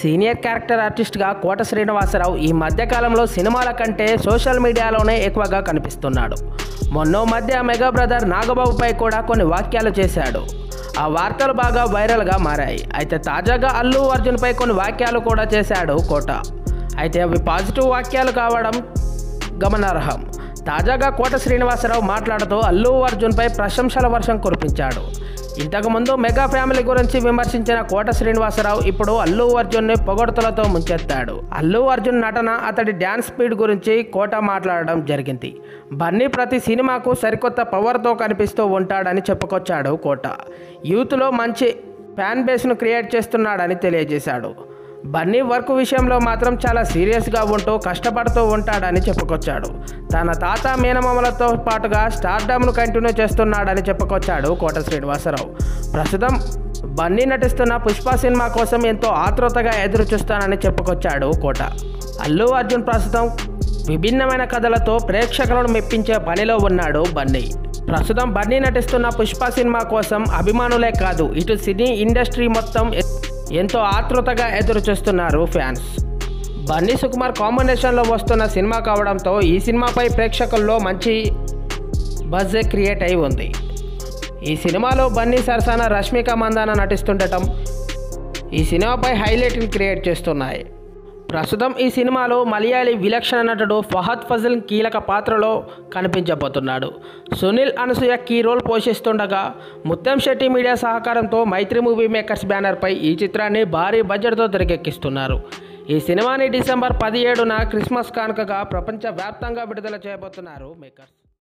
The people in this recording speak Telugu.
సీనియర్ క్యారెక్టర్ ఆర్టిస్ట్గా కోట శ్రీనివాసరావు ఈ మధ్యకాలంలో సినిమాల కంటే సోషల్ మీడియాలోనే ఎక్కువగా కనిపిస్తున్నాడు మొన్నో మధ్య మెగా బ్రదర్ నాగబాబుపై కూడా కొన్ని వాక్యాలు చేశాడు ఆ వార్తలు బాగా వైరల్గా మారాయి అయితే తాజాగా అల్లు అర్జున్పై కొన్ని వాక్యాలు కూడా చేశాడు కోట అయితే అవి పాజిటివ్ వాక్యాలు కావడం గమనార్హం తాజాగా కోట శ్రీనివాసరావు మాట్లాడుతూ అల్లు అర్జున్పై ప్రశంసల వర్షం కురిపించాడు ఇంతకుముందు మెగా ఫ్యామిలీ గురించి విమర్శించిన కోట శ్రీనివాసరావు ఇప్పుడు అల్లు అర్జున్ని పొగడ్తలతో ముంచెత్తాడు అల్లు అర్జున్ నటన అతడి డ్యాన్స్ స్పీడ్ గురించి కోట మాట్లాడడం జరిగింది బన్నీ ప్రతి సినిమాకు సరికొత్త పవర్తో కనిపిస్తూ ఉంటాడని చెప్పుకొచ్చాడు కోట యూత్లో మంచి ఫ్యాన్ బేస్ను క్రియేట్ చేస్తున్నాడని తెలియజేశాడు బన్నీ వర్క్ విషయంలో మాత్రం చాలా సీరియస్గా ఉంటూ కష్టపడుతూ ఉంటాడని చెప్పుకొచ్చాడు తన తాత మేనమామలతో పాటుగా స్టార్డమ్ను కంటిన్యూ చేస్తున్నాడని చెప్పుకొచ్చాడు కోట శ్రీనివాసరావు ప్రస్తుతం బన్నీ నటిస్తున్న పుష్ప సినిమా కోసం ఎంతో ఆతృతగా ఎదురు చూస్తానని చెప్పుకొచ్చాడు కోట అల్లు అర్జున్ ప్రస్తుతం విభిన్నమైన కథలతో ప్రేక్షకులను మెప్పించే పనిలో ఉన్నాడు బన్నీ ప్రస్తుతం బన్నీ నటిస్తున్న పుష్ప సినిమా కోసం అభిమానులే కాదు ఇటు సినీ ఇండస్ట్రీ మొత్తం ఎ- ఎంతో ఆతృతగా ఎదురు చూస్తున్నారు ఫ్యాన్స్ బన్నీ సుకుమార్ కాంబినేషన్లో వస్తున్న సినిమా కావడంతో ఈ సినిమాపై ప్రేక్షకుల్లో మంచి బజ్ క్రియేట్ అయి ఉంది ఈ సినిమాలో బన్నీ సరసన రష్మిక మందాన నటిస్తుండటం ఈ సినిమాపై హైలైట్ని క్రియేట్ చేస్తున్నాయి ప్రస్తుతం ఈ సినిమాలో మలయాళీ విలక్షణ నటుడు ఫహద్ ఫజల్ కీలక పాత్రలో కనిపించబోతున్నాడు సునీల్ అనసూయ కీ రోల్ పోషిస్తుండగా ముత్తం శెట్టి మీడియా సహకారంతో మైత్రి మూవీ మేకర్స్ బ్యానర్పై ఈ చిత్రాన్ని భారీ బడ్జెట్తో తెరకెక్కిస్తున్నారు ఈ సినిమాని డిసెంబర్ పదిహేడున క్రిస్మస్ కానుకగా ప్రపంచవ్యాప్తంగా విడుదల చేయబోతున్నారు మేకర్స్